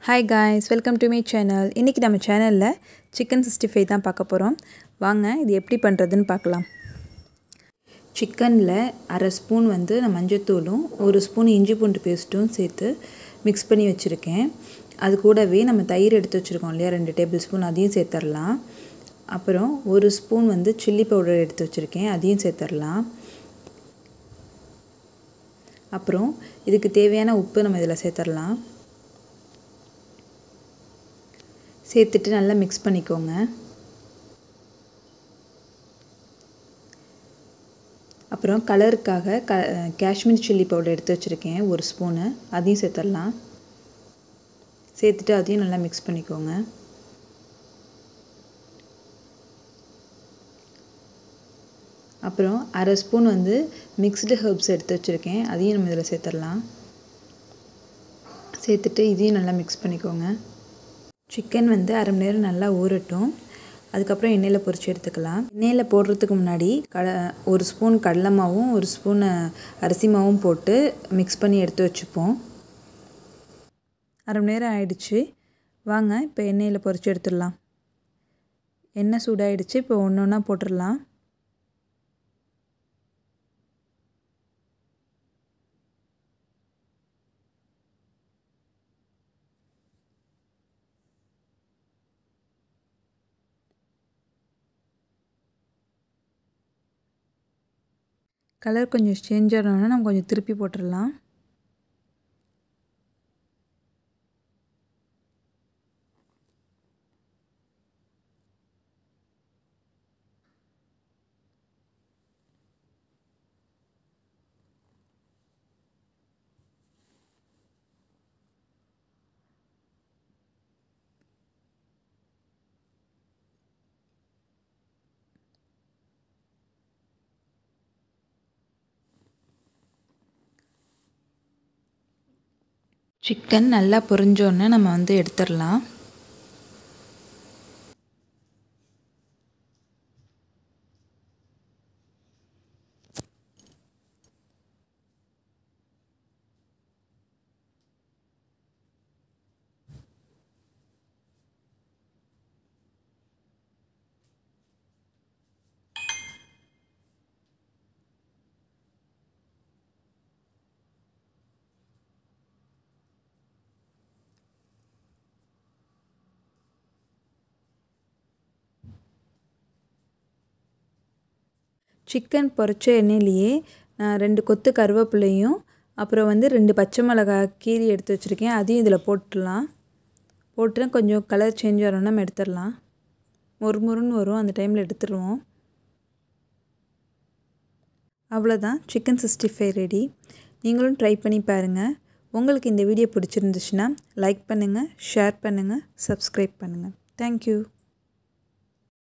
hi guys welcome to me channel இன்றைக்கி நம்ம சேனலில் சிக்கன் சிக்ஸ்டி ஃபைவ் தான் பார்க்க போகிறோம் வாங்க இது எப்படி பண்ணுறதுன்னு பார்க்கலாம் சிக்கனில் அரை ஸ்பூன் வந்து நான் மஞ்சத்தூளும் ஒரு ஸ்பூன் இஞ்சி பூண்டு பேஸ்ட்டும் சேர்த்து மிக்ஸ் பண்ணி வச்சுருக்கேன் அது கூடவே நம்ம தயிர் எடுத்து வச்சுருக்கோம் இல்லையா ரெண்டு டேபிள் ஸ்பூன் அதையும் சேர்த்துடலாம் அப்புறம் ஒரு ஸ்பூன் வந்து சில்லி பவுடர் எடுத்து வச்சுருக்கேன் அதையும் சேர்த்துடலாம் அப்புறம் இதுக்கு தேவையான உப்பு நம்ம இதில் சேர்த்துடலாம் சேர்த்துட்டு நல்லா மிக்ஸ் பண்ணிக்கோங்க அப்புறம் கலருக்காக க காஷ்மீர் சில்லி பவுடர் எடுத்து வச்சுருக்கேன் ஒரு ஸ்பூனு அதையும் சேர்த்துடலாம் சேர்த்துட்டு அதையும் நல்லா மிக்ஸ் பண்ணிக்கோங்க அப்புறம் அரை ஸ்பூன் வந்து மிக்ஸ்டு ஹர்ப்ஸ் எடுத்து வச்சுருக்கேன் அதையும் நம்ம இதில் சேர்த்துடலாம் சேர்த்துட்டு இதையும் நல்லா மிக்ஸ் பண்ணிக்கோங்க சிக்கன் வந்து அரை மணி நேரம் நல்லா ஊறட்டும் அதுக்கப்புறம் எண்ணெயில் பொரித்து எடுத்துக்கலாம் எண்ணெயில் போடுறதுக்கு முன்னாடி கட ஒரு ஸ்பூன் கடலை மாவும் ஒரு ஸ்பூன் அரிசி மாவும் போட்டு மிக்ஸ் பண்ணி எடுத்து வச்சுப்போம் அரை மணி நேரம் ஆயிடுச்சு வாங்க இப்போ எண்ணெயில் பொரித்து எடுத்துடலாம் எண்ணெய் சூடாயிடுச்சு இப்போ ஒன்று ஒன்றா போட்டுடலாம் கலர் கொஞ்சம் சேஞ்ச் ஆனோன்னா நம்ம கொஞ்சம் திருப்பி போட்டுடலாம் சிக்கன் நல்லா பொரிஞ்சோன்னே நம்ம வந்து எடுத்துடலாம் சிக்கன் பொரிச்ச எண்ணெயிலேயே நான் ரெண்டு கொத்து கருவேப்பிலையும் அப்புறம் வந்து ரெண்டு பச்சை மிளகாய் கீரி எடுத்து வச்சுருக்கேன் அதையும் இதில் போட்டுடலாம் போட்டு கொஞ்சம் கலர் சேஞ்ச் ஆகிறோன்னா நம்ம எடுத்துடலாம் மொறு மொறுன்னு வரும் அந்த டைமில் எடுத்துருவோம் அவ்வளோதான் சிக்கன் சிக்ஸ்டி ஃபைவ் ரெடி நீங்களும் ட்ரை பண்ணி பாருங்கள் உங்களுக்கு இந்த வீடியோ பிடிச்சிருந்துச்சுன்னா லைக் பண்ணுங்கள் ஷேர் பண்ணுங்கள் சப்ஸ்கிரைப் பண்ணுங்கள் தேங்க்யூ